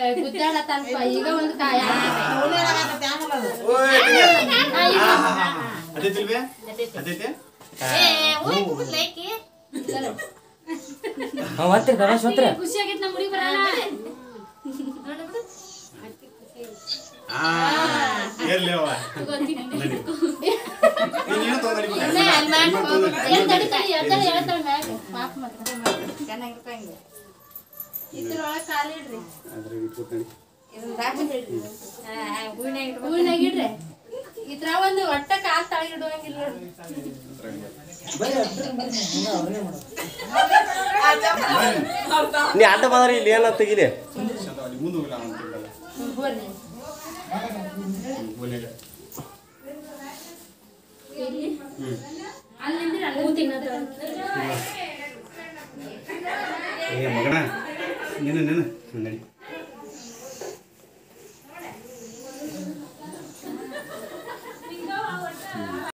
ಗುದ್ದಾಡತ್ತಲ್ಪ ಈಗ ಒಂದು ಕಾಯ ಅದೈತಿಲ್ವೇ ಅದೈತೆ ಹಾಂ ಒತ್ತಿರಿ ಗಣೇಶ್ ಒತ್ತಿರಿ ಖುಷಿ ಆಗೈತ್ ನಮ್ಮ ಹುಡುಗಿ ಬರಲ್ಲ ಆ ಇರ್ಲಿ ಅವ್ವ ನಡಿ. ನೀನೇನು ತೊಗೊಂಡ್ ನಡಿ. ಏನ್ ತಡಿ ತಡಿ ಎದ್ದಾಳೆ ಹೇಳ್ತಾಳೆ ಮ್ಯಾಗ ಮಾಫ್ ಮಾತ್ರ ಇದ್ರೊಳಗೆ ಕಾಲಿಡ್ರಿ ಅದ್ರಾಗ ಇಟ್ಕೊತಾನೆ. ಹೂವಿನಾಗ ಇಡ್ರಿ ಇದ್ರ ಒಂದು ಒಟ್ಟ ಕಾಲ್ ತಳಗಿಡುವಂಗಿಲ್ಲ ನೋಡ್ರಿ ನೀ ಅಡ್ಡ ಬಂದ್ರಿ ಇಲ್ಲಿ ಏನ ತೆಗಿಲಿ ಶತ ಅಲ್ಲಿ ಮುಂದೆ ಹೋಗಿಲ್ಲ ಅವ್ನು ತಿರ್ಗಲ್ಲ. ಬರ್ರಿ ಹ್ಮ್, ಒಲೆಗ. ಅಲ್ಲಿ ನಿಂದ್ರಿ ಅಲ್ಲಿ ತಿನ್ನೋದು ಏ ಮಗನ ನೀನು ನೀನು ನಡಿ